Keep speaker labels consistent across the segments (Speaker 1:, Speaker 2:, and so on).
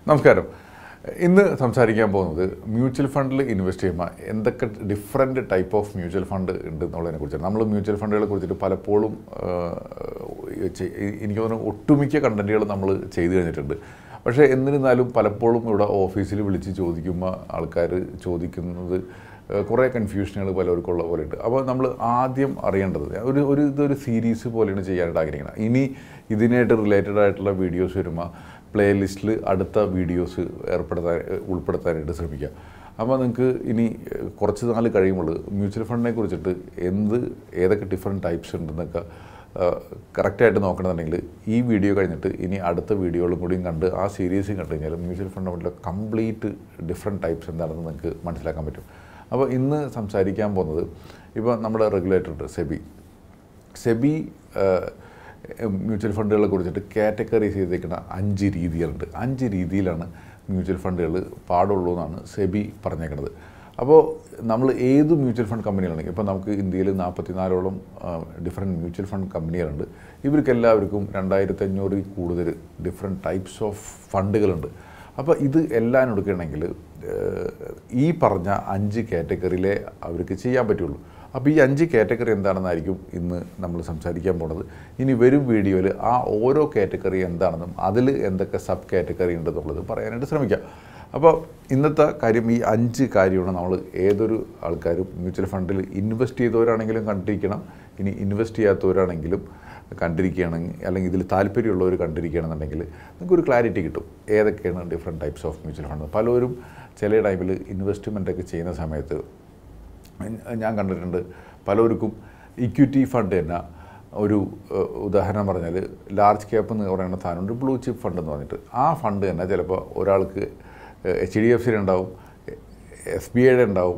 Speaker 1: നമസ്കാരം ഇന്ന് സംസാരിക്കാൻ പോകുന്നത് മ്യൂച്വൽ ഫണ്ടിൽ ഇൻവെസ്റ്റ് ചെയ്യുമ്പോൾ എന്തൊക്കെ different type of mutual fund ഉണ്ട് എന്നുള്ളതിനെ കുറിച്ചാണ് നമ്മൾ മ്യൂച്വൽ ഫണ്ടുകളെ കുറിച്ചിട്ട് പലപ്പോഴും ആ, ചെ- എനിക്ക് തോന്നുന്നു ഒട്ടുമിക്ക കണ്ടൻറ്റുകൾ നമ്മൾ ചെയ്തു കഴിഞ്ഞിട്ടുണ്ട് പക്ഷേ എന്നിരുന്നാലും പലപ്പോഴും ഇവിടെ ഓഫീസിൽ വിളിച്ച് ചോദിക്കുമ്പോൾ ആൾക്കാർ ചോദിക്കുന്നത് ഏഹ് കുറേ കൺഫ്യൂഷനുകൾ പലർക്കുള്ള പോലെ ഉണ്ട് അപ്പോൾ നമ്മൾ ആദ്യം അറിയേണ്ടത് ഒരു ഒരു ഇതൊരു സീരീസ് പോലെയാണ് ചെയ്യാനായിട്ട് ആഗ്രഹിക്കുന്നത് ഇനി ഇതിനായിട്ട് റിലേറ്റഡ് ആയിട്ടുള്ള വീഡിയോസ് വരുമ്പോൾ പ്ലേലിസ്റ്റിൽ അടുത്ത വീഡിയോസ് ഏർപ്പെടുത്താൻ ഉൾപ്പെടുത്താനായിട്ട് ശ്രമിക്കുക അപ്പോൾ നിങ്ങൾക്ക് ഇനി ഏഹ് കുറച്ച് നാൾ കഴിയുമ്പോൾ മ്യൂച്വൽ ഫണ്ടിനെ കുറിച്ചിട്ട് എന്ത് ഏതൊക്കെ ഡിഫറെൻറ്റ് ടൈപ്സ് ഉണ്ടെന്നൊക്കെ കറക്റ്റായിട്ട് നോക്കണമെന്നുണ്ടെങ്കിൽ ഈ വീഡിയോ കഴിഞ്ഞിട്ട് ഇനി അടുത്ത വീഡിയോകളും കൂടിയും കണ്ട് ആ സീരീസ് കണ്ടു കഴിഞ്ഞാൽ മ്യൂച്വൽ ഫണ്ടിലെ കംപ്ലീറ്റ് ഡിഫറെൻറ്റ് ടൈപ്സ് എന്താണെന്ന് നിങ്ങൾക്ക് മനസ്സിലാക്കാൻ പറ്റും അപ്പോൾ ഇന്ന് സംസാരിക്കാൻ പോകുന്നത് ഇപ്പോൾ നമ്മുടെ റെഗുലേറ്റർ ഉണ്ട് സെബി സെബി മ്യൂച്വൽ ഫണ്ടുകളെ കുറിച്ചിട്ട് കാറ്റഗറൈസ് ചെയ്തേക്കുന്ന അഞ്ച് രീതികളുണ്ട് അഞ്ച് രീതിയിലാണ് മ്യൂച്വൽ ഫണ്ടുകൾ പാടുള്ളൂ എന്നാണ് സെബി പറഞ്ഞേക്കുന്നത് അപ്പോൾ നമ്മൾ ഏത് മ്യൂച്വൽ ഫണ്ട് കമ്പനികളാണെങ്കിൽ ഇപ്പോൾ നമുക്ക് ഇന്ത്യയിൽ നാൽപ്പത്തിനാലോളം ഡിഫറെൻറ്റ് മ്യൂച്വൽ ഫണ്ട് കമ്പനികളുണ്ട് ഇവർക്കെല്ലാവർക്കും രണ്ടായിരത്തി അഞ്ഞൂറിൽ കൂടുതൽ ഡിഫറെൻറ്റ് ടൈപ്സ് ഓഫ് ഫണ്ടുകളുണ്ട് അപ്പോൾ ഇത് എല്ലാം എടുക്കുകയാണെങ്കിൽ ഈ പറഞ്ഞ അഞ്ച് കാറ്റഗറിയിലേ അവർക്ക് ചെയ്യാൻ പറ്റുള്ളൂ അപ്പോൾ ഈ അഞ്ച് കാറ്റഗറി എന്താണെന്നായിരിക്കും ഇന്ന് നമ്മൾ സംസാരിക്കാൻ പോണത് ഇനി വരും വീഡിയോയിൽ ആ ഓരോ കാറ്റഗറി എന്താണെന്നും അതിൽ എന്തൊക്കെ സബ് കാറ്റഗറി ഉണ്ടെന്നുള്ളത് പറയാനായിട്ട് ശ്രമിക്കാം അപ്പോൾ ഇന്നത്തെ കാര്യം ഈ അഞ്ച് കാര്യമാണ് നമ്മൾ ഏതൊരു ആൾക്കാരും മ്യൂച്വൽ ഫണ്ടിൽ ഇൻവെസ്റ്റ് ചെയ്തവരാണെങ്കിലും കണ്ടിരിക്കണം ഇനി ഇൻവെസ്റ്റ് ചെയ്യാത്തവരാണെങ്കിലും കണ്ടിരിക്കുകയാണെങ്കിൽ അല്ലെങ്കിൽ ഇതിൽ താല്പര്യമുള്ളവർ കണ്ടിരിക്കുകയാണെന്നുണ്ടെങ്കിൽ നിങ്ങൾക്ക് ഒരു ക്ലാരിറ്റി കിട്ടും ഏതൊക്കെയാണ് different types of mutual fund പലരും ചില ടൈമിൽ ഇൻവെസ്റ്റ്മെൻ്റ് ഒക്കെ ചെയ്യുന്ന സമയത്ത് ഞാൻ കണ്ടിട്ടുണ്ട് പലർക്കും ഇക്വിറ്റി ഫണ്ട് തന്നെ ഒരു ഏഹ്, ഉദാഹരണം പറഞ്ഞാൽ ലാർജ് ക്യാപ്പ് എന്ന് പറയുന്ന സാധനമുണ്ട് ബ്ലൂ ചിപ്പ് ഫണ്ട് എന്ന് പറഞ്ഞിട്ട് ആ ഫണ്ട് തന്നെ ചിലപ്പോൾ ഒരാൾക്ക് എച്ച് ഡി എഫ് സിയുടെ ഉണ്ടാവും എസ് ബി ഐയുടെ ഉണ്ടാവും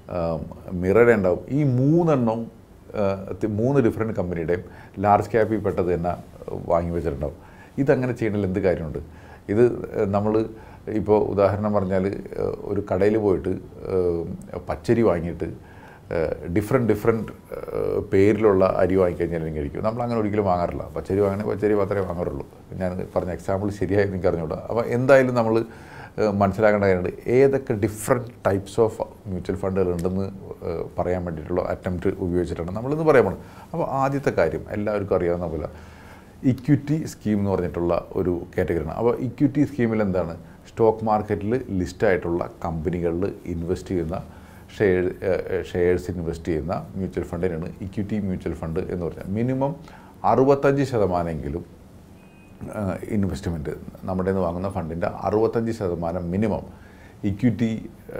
Speaker 1: മിറയുടെ ഉണ്ടാവും ഈ മൂന്നെണ്ണം ഏഹ്, തി- മൂന്ന് ഡിഫറെൻറ്റ് കമ്പനിയുടെയും ലാർജ് ക്യാപ്പിൽ പെട്ടത് തന്നെ വാങ്ങി വെച്ചിട്ടുണ്ടാവും ഇതങ്ങനെ ചെയ്യണമെങ്കിൽ എന്ത് കാര്യമുണ്ട് ഇത് നമ്മൾ ഇപ്പോൾ ഉദാഹരണം പറഞ്ഞാൽ ഏഹ്, ഒരു കടയിൽ പോയിട്ട് ഏഹ്, പച്ചരി വാങ്ങിയിട്ട് ഡിഫറെൻറ്റ് ഡിഫറെൻറ്റ് പേരിലുള്ള അരി വാങ്ങിക്കഴിഞ്ഞാൽ എനിക്ക് കഴിക്കും നമ്മൾ അങ്ങനെ ഒരിക്കലും വാങ്ങാറില്ല പച്ചരി വാങ്ങണേ പച്ചരി മാത്രമേ വാങ്ങാറുള്ളൂ ഞാൻ പറഞ്ഞ എക്സാമ്പിൾ ശരിയായി എനിക്ക് അറിഞ്ഞൂടാ അപ്പോൾ എന്തായാലും നമ്മൾ മനസ്സിലാക്കേണ്ട കാര്യമുണ്ട് ഏതൊക്കെ ഡിഫറെൻറ്റ് ടൈപ്സ് ഓഫ് മ്യൂച്വൽ ഫണ്ടുകൾ ഉണ്ടെന്ന് ഏഹ്, പറയാൻ വേണ്ടിയിട്ടുള്ള അറ്റംപ്റ്റ് ഉപയോഗിച്ചിട്ടാണ് നമ്മളിന്ന് പറയാൻ പോകുന്നത് അപ്പോൾ ആദ്യത്തെ കാര്യം എല്ലാവർക്കും അറിയാവുന്ന പോലെ ഇക്വിറ്റി സ്കീം എന്ന് പറഞ്ഞിട്ടുള്ള ഒരു കാറ്റഗറിയാണ് അപ്പോൾ ഇക്വിറ്റി സ്കീമിൽ എന്താണ് സ്റ്റോക്ക് മാർക്കറ്റിൽ ലിസ്റ്റായിട്ടുള്ള കമ്പനികളിൽ ഇൻവെസ്റ്റ് ചെയ്യുന്ന ഷെയർ ഷെയർസ് ഇൻവെസ്റ്റ് ചെയ്യുന്ന മ്യൂച്വൽ ഫണ്ടിനാണ് ഇക്വിറ്റി മ്യൂച്വൽ ഫണ്ട് എന്ന് പറഞ്ഞാൽ മിനിമം അറുപത്തഞ്ച് ശതമാനമെങ്കിലും ഇൻവെസ്റ്റ്മെൻറ്റ് നമ്മുടെ നിന്ന് വാങ്ങുന്ന ഫണ്ടിൻ്റെ അറുപത്തഞ്ച് ശതമാനം മിനിമം ഇക്വിറ്റി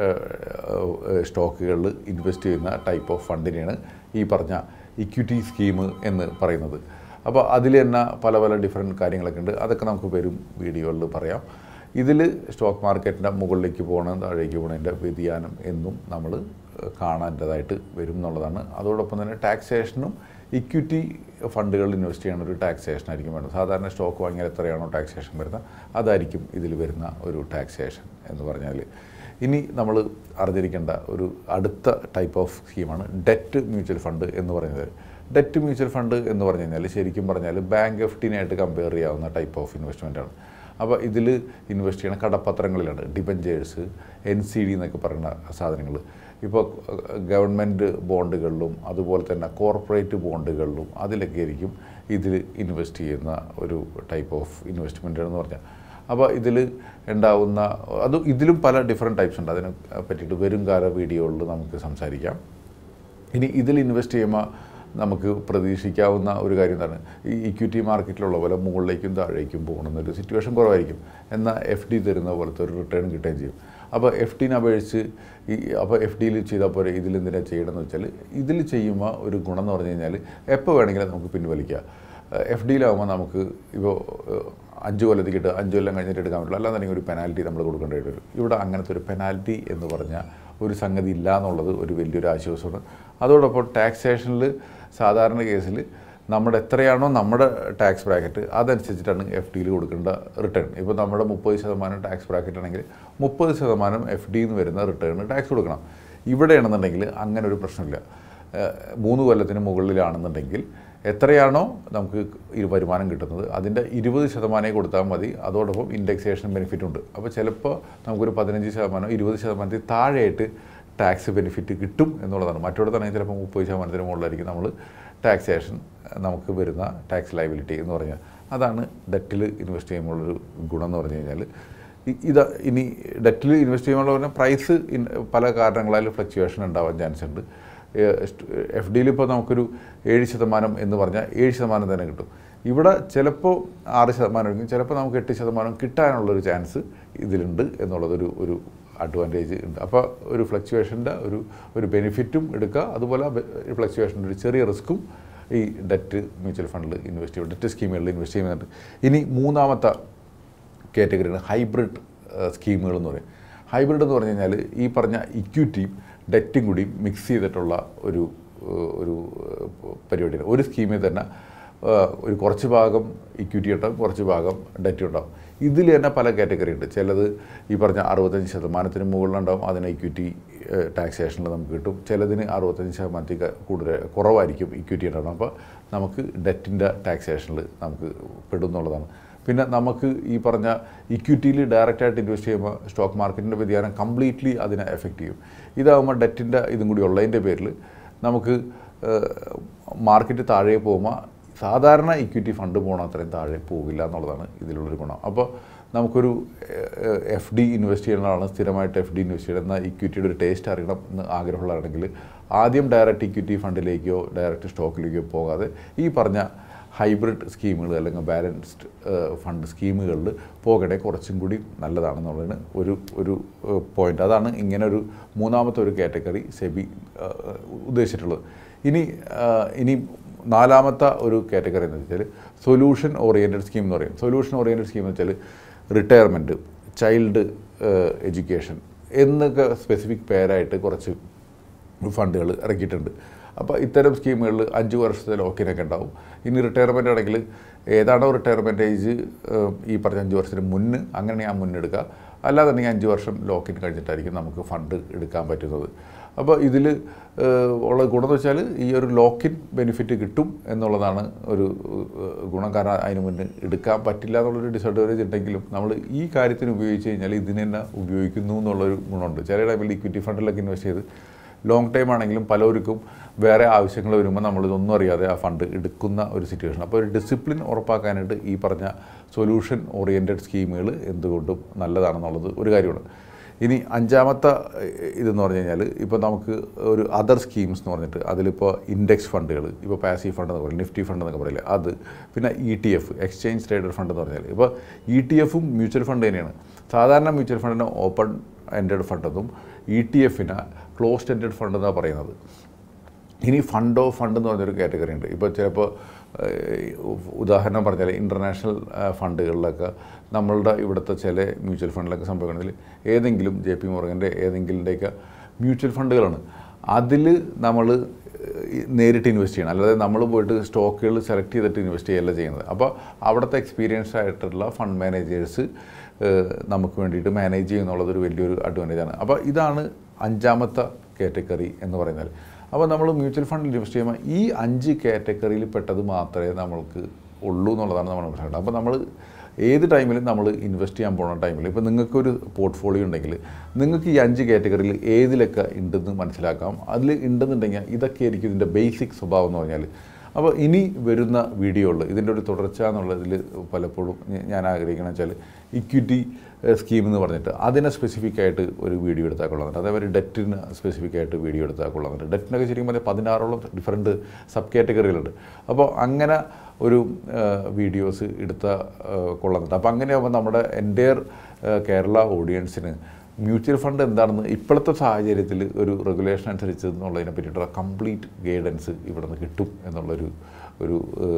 Speaker 1: സ്റ്റോക്കുകളിൽ ഇൻവെസ്റ്റ് ചെയ്യുന്ന ടൈപ്പ് ഓഫ് ഫണ്ടിനെയാണ് ഈ പറഞ്ഞ ഇക്വിറ്റി സ്കീം എന്ന് പറയുന്നത് അപ്പോൾ അതിൽ തന്നെ പല പല ഡിഫറെൻറ്റ് കാര്യങ്ങളൊക്കെ ഉണ്ട് അതൊക്കെ നമുക്ക് വരും വീഡിയോകളിൽ പറയാം ഇതിൽ സ്റ്റോക്ക് മാർക്കറ്റിൻ്റെ മുകളിലേക്ക് പോകണം താഴേക്ക് പോകണതിൻ്റെ വ്യതിയാനം എന്നും നമ്മൾ കാണേണ്ടതായിട്ട് വരും എന്നുള്ളതാണ് അതോടൊപ്പം തന്നെ ടാക്സേഷനും ഇക്വിറ്റി ഫണ്ടുകളിൽ ഇൻവെസ്റ്റ് ചെയ്യണ ഒരു ടാക്സേഷൻ ആയിരിക്കും വേണ്ടത് സാധാരണ സ്റ്റോക്ക് വാങ്ങിയാൽ എത്രയാണോ ടാക്സേഷൻ വരുന്നത് അതായിരിക്കും ഇതിൽ വരുന്ന ഒരു ടാക്സേഷൻ എന്ന് പറഞ്ഞാൽ ഇനി നമ്മൾ അറിഞ്ഞിരിക്കേണ്ട ഒരു അടുത്ത ടൈപ്പ് ഓഫ് സ്കീമാണ് ഡെറ്റ് മ്യൂച്വൽ ഫണ്ട് എന്ന് പറയുന്നത് ഡെറ്റ് മ്യൂച്വൽ ഫണ്ട് എന്ന് പറഞ്ഞു കഴിഞ്ഞാൽ ശരിക്കും പറഞ്ഞാൽ ബാങ്ക് എഫ് ടിനായിട്ട് കമ്പയർ ചെയ്യാവുന്ന ടൈപ്പ് ഓഫ് ഇൻവെസ്റ്റ്മെൻറ്റാണ് അപ്പോൾ ഇതിൽ ഇൻവെസ്റ്റ് ചെയ്യണ കടപ്പത്രങ്ങളിലാണ് ഡിബഞ്ചേഴ്സ് എൻ സി ഡി എന്നൊക്കെ പറയുന്ന സാധനങ്ങൾ ഇപ്പോൾ ഗവൺമെൻറ് ബോണ്ടുകളിലും അതുപോലെ തന്നെ കോർപ്പറേറ്റ് ബോണ്ടുകളിലും അതിലൊക്കെ ആയിരിക്കും ഇതിൽ ഇൻവെസ്റ്റ് ചെയ്യുന്ന ഒരു ടൈപ്പ് ഓഫ് ഇൻവെസ്റ്റ്മെൻ്റ് എന്ന് പറഞ്ഞാൽ അപ്പോൾ ഇതിൽ ഉണ്ടാവുന്ന അത് ഇതിലും പല ഡിഫറെൻറ്റ് ടൈപ്സ് ഉണ്ട് അതിനെ പറ്റിയിട്ട് വരും കാല വീഡിയോകളിൽ നമുക്ക് സംസാരിക്കാം ഇനി ഇതിൽ ഇൻവെസ്റ്റ് ചെയ്യുമ്പോൾ നമുക്ക് പ്രതീക്ഷിക്കാവുന്ന ഒരു കാര്യം എന്താണ് ഈ ഇക്വിറ്റി മാർക്കറ്റിലുള്ള പോലെ മുകളിലേക്കും താഴേക്കും പോകണമെന്നൊരു സിറ്റുവേഷൻ കുറവായിരിക്കും എന്നാൽ എഫ് ഡി തരുന്ന പോലത്തെ ഒരു റിട്ടേൺ കിട്ടുകയും ചെയ്യും അപ്പോൾ എഫ് ഡിനെ അപേക്ഷിച്ച് ഈ അപ്പോൾ എഫ് ഡിയിൽ ചെയ്താൽ പോലെ ഇതിൽ എന്തിനാണ് ചെയ്യണമെന്ന് വെച്ചാൽ ഇതിൽ ചെയ്യുമ്പോൾ ഒരു ഗുണം എന്ന് പറഞ്ഞു കഴിഞ്ഞാൽ എപ്പോൾ വേണമെങ്കിലും നമുക്ക് പിൻവലിക്കാം എഫ് ഡിയിലാകുമ്പോൾ നമുക്ക് ഇപ്പോൾ അഞ്ച് കൊല്ലത്തേക്ക് ഇട്ട് അഞ്ച് കൊല്ലം കഴിഞ്ഞിട്ട് എടുക്കാൻ പറ്റില്ല അല്ലാന്നുണ്ടെങ്കിൽ ഒരു പെനാൽറ്റി നമ്മൾ കൊടുക്കേണ്ടി വരും ഇവിടെ അങ്ങനത്തെ ഒരു പെനാൽറ്റി എന്ന് പറഞ്ഞാൽ ഒരു സംഗതി ഇല്ല എന്നുള്ളത് ഒരു വലിയൊരു ആശ്വാസമാണ് അതോടൊപ്പം ടാക്സേഷനിൽ സാധാരണ കേസിൽ നമ്മുടെ എത്രയാണോ നമ്മുടെ ടാക്സ് ബ്രാക്കറ്റ് അതനുസരിച്ചിട്ടാണ് എഫ് ഡിയിൽ കൊടുക്കേണ്ട റിട്ടേൺ ഇപ്പോൾ നമ്മുടെ മുപ്പത് ശതമാനം ടാക്സ് ബ്രാക്കറ്റ് ആണെങ്കിൽ മുപ്പത് ശതമാനം എഫ് ഡിയിൽ നിന്ന് വരുന്ന റിട്ടേൺ ടാക്സ് കൊടുക്കണം ഇവിടെയാണെന്നുണ്ടെങ്കിൽ അങ്ങനെ ഒരു പ്രശ്നമില്ല ഏഹ് മൂന്ന് കൊല്ലത്തിന് മുകളിലാണെന്നുണ്ടെങ്കിൽ എത്രയാണോ നമുക്ക് ഈ വരുമാനം കിട്ടുന്നത് അതിൻ്റെ ഇരുപത് ശതമാനമേ കൊടുത്താൽ മതി അതോടൊപ്പം ഇൻഡെക്സേഷൻ ബെനിഫിറ്റ് ഉണ്ട് അപ്പോൾ ചിലപ്പോൾ നമുക്കൊരു പതിനഞ്ച് ശതമാനം ഇരുപത് ശതമാനത്തിൽ താഴെയായിട്ട് ടാക്സ് ബെനിഫിറ്റ് കിട്ടും എന്നുള്ളതാണ് മറ്റൊടത്താണെങ്കിൽ ചിലപ്പോൾ മുപ്പത് ശതമാനത്തിന് മുകളിലായിരിക്കും നമ്മൾ ടാക്സേഷൻ നമുക്ക് വരുന്ന ടാക്സ് ലൈബിലിറ്റി എന്ന് പറഞ്ഞാൽ അതാണ് ഡെറ്റിൽ ഇൻവെസ്റ്റ് ചെയ്യുമ്പോഴൊരു ഗുണം എന്ന് പറഞ്ഞു കഴിഞ്ഞാൽ ഇ- ഇത് ഇനി ഡെറ്റിൽ ഇൻവെസ്റ്റ് ചെയ്യുമ്പോൾ പറഞ്ഞാൽ പ്രൈസ് ഇൻ പല കാരണങ്ങളാൽ ഫ്ലക്ച്വേഷൻ ഉണ്ടാവാൻ ചാൻസ് ഉണ്ട് എഫ് ഡിയിൽ ഇപ്പോൾ നമുക്കൊരു ഏഴ് ശതമാനം എന്ന് പറഞ്ഞാൽ ഏഴ് ശതമാനം തന്നെ കിട്ടും ഇവിടെ ചിലപ്പോൾ ആറ് ശതമാനം ആയിരിക്കും ചിലപ്പോൾ നമുക്ക് എട്ട് ശതമാനം കിട്ടാനുള്ളൊരു ചാൻസ് ഇതിലുണ്ട് എന്നുള്ളതൊരു ഒരു അഡ്വാൻറ്റേജ് ഉണ്ട് അപ്പോൾ ഒരു ഫ്ലക്ച്വേഷൻ്റെ ഒരു ഒരു ബെനിഫിറ്റും എടുക്കുക അതുപോലെ ഫ്ലക്ച്വേഷൻ്റെ ഒരു ചെറിയ റിസ്ക്കും ഈ ഡെറ്റ് മ്യൂച്വൽ ഫണ്ടിൽ ഇൻവെസ്റ്റ് ചെയ്യും ഡെറ്റ് സ്കീമുകളിൽ ഇൻവെസ്റ്റ് ചെയ്യുന്നുണ്ട് ഇനി മൂന്നാമത്തെ കാറ്റഗറിയാണ് ഹൈബ്രിഡ് സ്കീമുകൾ എന്ന് പറയും ഹൈബ്രിഡ് എന്ന് പറഞ്ഞു കഴിഞ്ഞാൽ ഈ പറഞ്ഞ ഇക്വിറ്റിയും ഡെറ്റും കൂടി മിക്സ് ചെയ്തിട്ടുള്ള ഒരു ഏഹ്, ഒരു ഏഹ്, പരിപാടിയാണ് ഒരു സ്കീമിൽ തന്നെ ഏഹ്, ഒരു കുറച്ച് ഭാഗം ഇക്വിറ്റി ഉണ്ടാവും കുറച്ച് ഭാഗം ഡെറ്റ് ഉണ്ടാവും ഇതിൽ തന്നെ പല കാറ്റഗറി ഉണ്ട് ചിലത് ഈ പറഞ്ഞ അറുപത്തഞ്ച് ശതമാനത്തിന് മുകളിലുണ്ടാവും അതിന് ഇക്വിറ്റി ടാക്സേഷനിൽ നമുക്ക് കിട്ടും ചിലതിന് അറുപത്തഞ്ച് ശതമാനത്തിൽ കൂടുതൽ കുറവായിരിക്കും ഇക്വിറ്റി ഉണ്ടാവണം അപ്പോൾ നമുക്ക് ഡെറ്റിൻ്റെ ടാക്സേഷനിൽ നമുക്ക് പെടും എന്നുള്ളതാണ് പിന്നെ നമുക്ക് ഈ പറഞ്ഞ ഇക്വിറ്റിയിൽ ഡയറക്റ്റായിട്ട് ഇൻവെസ്റ്റ് ചെയ്യുമ്പോൾ സ്റ്റോക്ക് മാർക്കറ്റിൻ്റെ വ്യതിയാനം കംപ്ലീറ്റ്ലി അതിനെ എഫക്റ്റ് ചെയ്യും ഇതാകുമ്പോൾ ഡെറ്റിൻ്റെ ഇതും കൂടി ഉള്ളതിൻ്റെ പേരിൽ നമുക്ക് മാർക്കറ്റ് താഴെ പോകുമ്പോൾ സാധാരണ ഇക്വിറ്റി ഫണ്ട് പോകണം അത്രയും താഴെ പോകില്ല എന്നുള്ളതാണ് ഇതിലുള്ളൊരു ഗുണം അപ്പോൾ നമുക്കൊരു എഫ് ഡി ഇൻവെസ്റ്റ് ചെയ്യുന്നതാണ് സ്ഥിരമായിട്ട് എഫ് ഡി ഇൻവെസ്റ്റ് ചെയ്യുന്ന ഇക്വിറ്റിയുടെ ഒരു ടേസ്റ്റ് അറിയണം എന്ന് ആഗ്രഹമുള്ളതാണെങ്കിൽ ആദ്യം ഡയറക്റ്റ് ഇക്വിറ്റി ഫണ്ടിലേക്കോ ഡയറക്റ്റ് സ്റ്റോക്കിലേക്കോ പോകാതെ ഈ പറഞ്ഞ ഹൈബ്രിഡ് സ്കീമുകൾ അല്ലെങ്കിൽ ബാലൻസ്ഡ് ഫണ്ട് സ്കീമുകളിൽ പോകണേ കുറച്ചും കൂടി നല്ലതാണെന്നുള്ളതിന് ഒരു ഒരു പോയിന്റ് അതാണ് ഇങ്ങനെ ഒരു മൂന്നാമത്തെ ഒരു കാറ്റഗറി സെബി ഏഹ്, ഉദ്ദേശിച്ചിട്ടുള്ളത് ഇനി ഏഹ്, ഇനി നാലാമത്തെ ഒരു കാറ്റഗറി എന്ന് വെച്ചാൽ സൊല്യൂഷൻ ഓറിയൻറ്റഡ് സ്കീം എന്ന് പറയും സൊല്യൂഷൻ ഓറിയൻറ്റഡ് സ്കീം എന്ന് വെച്ചാൽ റിട്ടയർമെൻറ്റ് ചൈൽഡ് എഡ്യൂക്കേഷൻ എന്നൊക്കെ സ്പെസിഫിക് പേരായിട്ട് കുറച്ച് ഫണ്ടുകൾ ഇറക്കിയിട്ടുണ്ട് അപ്പോൾ ഇത്തരം സ്കീമുകളിൽ അഞ്ച് വർഷത്തെ ലോക്കിനൊക്കെ ഉണ്ടാവും ഇനി റിട്ടയർമെൻ്റ് ആണെങ്കിൽ ഏതാണോ റിട്ടയർമെൻറ്റ് ഏജ് ഈ പറഞ്ഞ അഞ്ച് വർഷത്തിന് മുന്ന് അങ്ങനെ ആ മുന്നെടുക്കുക അല്ലാന്നുണ്ടെങ്കിൽ അഞ്ച് വർഷം ലോക്കിൻ കഴിഞ്ഞിട്ടായിരിക്കും നമുക്ക് ഫണ്ട് എടുക്കാൻ പറ്റുന്നത് അപ്പോൾ ഇതിൽ ഉള്ള ഗുണം എന്ന് വെച്ചാൽ ഈ ഒരു ലോക്കിൻ ബെനിഫിറ്റ് കിട്ടും എന്നുള്ളതാണ് ഒരു ഏഹ്, ഗുണം കാരണം അതിന് മുന്നേ എടുക്കാൻ പറ്റില്ല എന്നുള്ളൊരു ഡിസഡ്വാൻറ്റേജ് ഉണ്ടെങ്കിലും നമ്മൾ ഈ കാര്യത്തിന് ഉപയോഗിച്ച് കഴിഞ്ഞാൽ ഇതിന് തന്നെ ഉപയോഗിക്കുന്നു എന്നുള്ളൊരു ഗുണമുണ്ട് ചില ടൈമിൽ ഇക്വിറ്റി ഫണ്ടിലൊക്കെ ഇൻവെസ്റ്റ് ചെയ്ത് ലോങ് ടൈം ആണെങ്കിലും പലർക്കും വേറെ ആവശ്യങ്ങൾ വരുമ്പോൾ നമ്മളിതൊന്നും അറിയാതെ ആ ഫണ്ട് എടുക്കുന്ന ഒരു സിറ്റുവേഷൻ അപ്പോൾ ഒരു ഡിസിപ്ലിൻ ഉറപ്പാക്കാനായിട്ട് ഈ പറഞ്ഞ സൊല്യൂഷൻ ഓറിയൻറ്റഡ് സ്കീമുകൾ എന്തുകൊണ്ടും നല്ലതാണെന്നുള്ളത് ഒരു കാര്യമാണ് ഇനി അഞ്ചാമത്തെ ഏഹ്, ഇതെന്ന് പറഞ്ഞു കഴിഞ്ഞാൽ ഇപ്പോൾ നമുക്ക് ഒരു അതർ സ്കീംസ് എന്ന് പറഞ്ഞിട്ട് അതിലിപ്പോൾ ഇൻഡെക്സ് ഫണ്ടുകൾ ഇപ്പോൾ പാസീവ് ഫണ്ട് എന്ന് പറയും നിഫ്റ്റി ഫണ്ട് എന്നൊക്കെ പറയില്ലേ അത് പിന്നെ E T F exchange traded fund എന്ന് പറഞ്ഞാൽ ഇപ്പോൾ ഇ ടി എഫും മ്യൂച്വൽ ഫണ്ട് തന്നെയാണ് സാധാരണ മ്യൂച്വൽ ഫണ്ടിന് ഓപ്പൺ എൻഡഡ് ഫണ്ടെന്നും ഇ ടി എഫിന് ക്ലോസ്ഡ് എൻഡഡ് ഫണ്ട് എന്നാണ് പറയുന്നത് ഇനി ഫണ്ട് ഓഫ് ഫണ്ട് എന്ന് പറഞ്ഞൊരു കാറ്റഗറി ഉണ്ട് ഇപ്പോൾ ചിലപ്പോൾ ഏഹ്, ഉദാഹരണം പറഞ്ഞാൽ ഇൻ്റർനാഷണൽ ഫണ്ടുകളിലൊക്കെ നമ്മളുടെ ഇവിടുത്തെ ചില മ്യൂച്വൽ ഫണ്ടിലൊക്കെ സംഭവിക്കണമെങ്കിൽ ഏതെങ്കിലും ജെ പി മോർഗൻ്റെ ഏതെങ്കിലുടെയൊക്കെ മ്യൂച്വൽ ഫണ്ടുകളാണ് അതിൽ നമ്മൾ നേരിട്ട് ഇൻവെസ്റ്റ് ചെയ്യണം അല്ലാതെ നമ്മൾ പോയിട്ട് സ്റ്റോക്കുകൾ സെലക്ട് ചെയ്തിട്ട് ഇൻവെസ്റ്റ് ചെയ്യല്ല ചെയ്യുന്നത് അപ്പോൾ അവിടുത്തെ എക്സ്പീരിയൻസ് ആയിട്ടുള്ള ഫണ്ട് മാനേജേഴ്സ് നമുക്ക് വേണ്ടിയിട്ട് മാനേജ് ചെയ്യുന്നുള്ളതൊരു വലിയൊരു അഡ്വാൻറ്റേജാണ് അപ്പോൾ ഇതാണ് അഞ്ചാമത്തെ കാറ്റഗറി എന്ന് പറയുന്നത് അപ്പോൾ നമ്മൾ മ്യൂച്വൽ ഫണ്ടിൽ ഇൻവെസ്റ്റ് ചെയ്യുമ്പോൾ ഈ അഞ്ച് കാറ്റഗറിയിൽ പെട്ടത് മാത്രമേ നമ്മൾക്ക് ഉള്ളൂ എന്നുള്ളതാണ് നമ്മൾ മനസ്സിലാക്കേണ്ടത് അപ്പോൾ നമ്മൾ ഏത് ടൈമിലും നമ്മൾ ഇൻവെസ്റ്റ് ചെയ്യാൻ പോകുന്ന ടൈമിൽ ഇപ്പോൾ നിങ്ങൾക്കൊരു പോർട്ട്ഫോളിയോ ഉണ്ടെങ്കിൽ നിങ്ങൾക്ക് ഈ അഞ്ച് കാറ്റഗറിയിൽ ഏതിലൊക്കെ ഉണ്ടെന്ന് മനസ്സിലാക്കാം അതിൽ ഉണ്ടെന്നുണ്ടെങ്കിൽ ഇതൊക്കെ ആയിരിക്കും ഇതിൻ്റെ ബേസിക് സ്വഭാവം എന്ന് പറഞ്ഞാൽ അപ്പോൾ ഇനി വരുന്ന വീഡിയോകളിൽ ഇതിൻ്റെ ഒരു തുടർച്ച എന്നുള്ളതിൽ പലപ്പോഴും ഞ- ഞാൻ ആഗ്രഹിക്കണം വെച്ചാൽ ഇക്വിറ്റി സ്കീം എന്ന് പറഞ്ഞിട്ട് അതിനെ സ്പെസിഫിക് ആയിട്ട് ഒരു വീഡിയോ എടുത്താൽ കൊള്ളാറുണ്ട് അതേപോലെ ഡെറ്റിന് സ്പെസിഫിക് ആയിട്ട് വീഡിയോ എടുത്താൽ കൊള്ളാറുണ്ട് ഡെറ്റിനൊക്കെ ശരിക്കും പറഞ്ഞാൽ പതിനാറോളം ഡിഫറെൻറ്റ് സബ് കാറ്റഗറികളുണ്ട് അപ്പോൾ അങ്ങനെ ഒരു വീഡിയോസ് എടുത്ത കൊള്ളുന്നുണ്ട് അപ്പോൾ അങ്ങനെയാകുമ്പോൾ നമ്മുടെ എൻ്റെയർ കേരള ഓഡിയൻസിന് മ്യൂച്വൽ ഫണ്ട് എന്താണെന്ന് ഇപ്പോഴത്തെ സാഹചര്യത്തിൽ ഒരു റെഗുലേഷൻ അനുസരിച്ച് എന്നുള്ളതിനെ പറ്റിയിട്ടുള്ള കംപ്ലീറ്റ് ഗൈഡൻസ് ഇവിടെ നിന്ന് കിട്ടും എന്നുള്ളൊരു ഒരു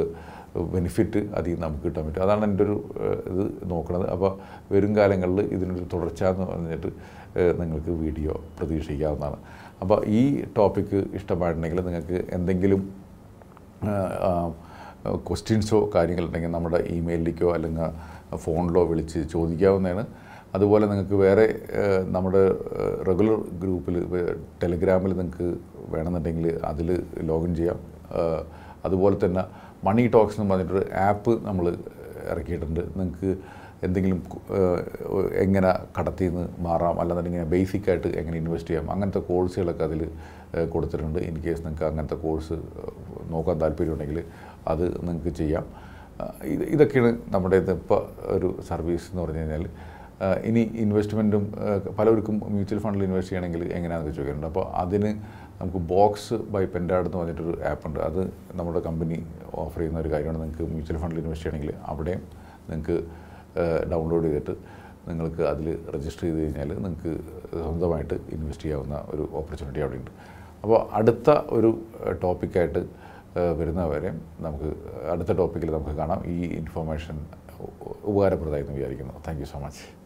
Speaker 1: ബെനിഫിറ്റ് അതിൽ നിന്ന് നമുക്ക് കിട്ടാൻ പറ്റും അതാണ് എൻ്റെ ഒരു ഏഹ്, ഇത് നോക്കുന്നത് അപ്പോൾ വരും കാലങ്ങളിൽ ഇതിനൊരു തുടർച്ച എന്ന് പറഞ്ഞിട്ട് ഏഹ്, നിങ്ങൾക്ക് വീഡിയോ പ്രതീക്ഷിക്കാവുന്നതാണ് അപ്പോൾ ഈ ടോപ്പിക്ക് ഇഷ്ടമായിട്ടുണ്ടെങ്കിൽ നിങ്ങൾക്ക് എന്തെങ്കിലും ക്വസ്റ്റ്യൻസോ കാര്യങ്ങളുണ്ടെങ്കിൽ നമ്മുടെ ഇമെയിലിലേക്കോ അല്ലെങ്കിൽ ഫോണിലോ വിളിച്ച് ചോദിക്കാവുന്നതാണ് അതുപോലെ നിങ്ങൾക്ക് വേറെ ഏഹ്, നമ്മുടെ റെഗുലർ ഗ്രൂപ്പിൽ ടെലഗ്രാമിൽ നിങ്ങൾക്ക് വേണമെന്നുണ്ടെങ്കിൽ അതിൽ ലോഗിൻ ചെയ്യാം ഏഹ്, അതുപോലെ തന്നെ മണി ടോക്സ് എന്ന് പറഞ്ഞിട്ടൊരു ആപ്പ് നമ്മൾ ഇറക്കിയിട്ടുണ്ട് നിങ്ങൾക്ക് എന്തെങ്കിലും ഏഹ്, എങ്ങനെ കടത്തിൽ നിന്ന് മാറാം അല്ലാന്നുണ്ടെങ്കിൽ ബേസിക് ആയിട്ട് എങ്ങനെ ഇൻവെസ്റ്റ് ചെയ്യാം അങ്ങനത്തെ കോഴ്സുകളൊക്കെ അതിൽ കൊടുത്തിട്ടുണ്ട് ഇൻ കേസ് നിങ്ങൾക്ക് അങ്ങനത്തെ കോഴ്സ് നോക്കാൻ താല്പര്യമുണ്ടെങ്കിൽ അത് നിങ്ങൾക്ക് ചെയ്യാം ആ, ഇത് ഇതൊക്കെയാണ് നമ്മുടെ ഇപ്പോൾ ഒരു സർവീസ് എന്ന് പറഞ്ഞു കഴിഞ്ഞാൽ ആ, ഇനി ഇൻവെസ്റ്റ്മെൻറ്റും പലർക്കും മ്യൂച്വൽ ഫണ്ടിൽ ഇൻവെസ്റ്റ് ചെയ്യണമെങ്കിൽ എങ്ങനെയാണെന്ന് ചോദിക്കുന്നുണ്ട് അപ്പോൾ അതിന് നമുക്ക് ബോക്സ് ബൈ പെൻഡാഡ് എന്ന് പറഞ്ഞിട്ടൊരു ആപ്പുണ്ട് അത് നമ്മുടെ കമ്പനി ഓഫർ ചെയ്യുന്ന ഒരു കാര്യമാണ് നിങ്ങൾക്ക് മ്യൂച്വൽ ഫണ്ടിൽ ഇൻവെസ്റ്റ് ചെയ്യണമെങ്കിൽ അവിടെയും നിങ്ങൾക്ക് ഡൗൺലോഡ് ചെയ്തിട്ട് നിങ്ങൾക്ക് അതിൽ രജിസ്റ്റർ ചെയ്ത് കഴിഞ്ഞാൽ നിങ്ങൾക്ക് സ്വന്തമായിട്ട് ഇൻവെസ്റ്റ് ചെയ്യാവുന്ന ഒരു ഓപ്പർച്യൂണിറ്റി അവിടെ ഉണ്ട് അപ്പോൾ അടുത്ത ഒരു ടോപ്പിക്കായിട്ട് വരുന്നവരെ നമുക്ക് അടുത്ത ടോപ്പിക്കിൽ നമുക്ക് കാണാം ഈ ഇൻഫർമേഷൻ ഉപകാരപ്രദമായി എന്ന് വിചാരിക്കുന്നു താങ്ക് യു സോ മച്ച്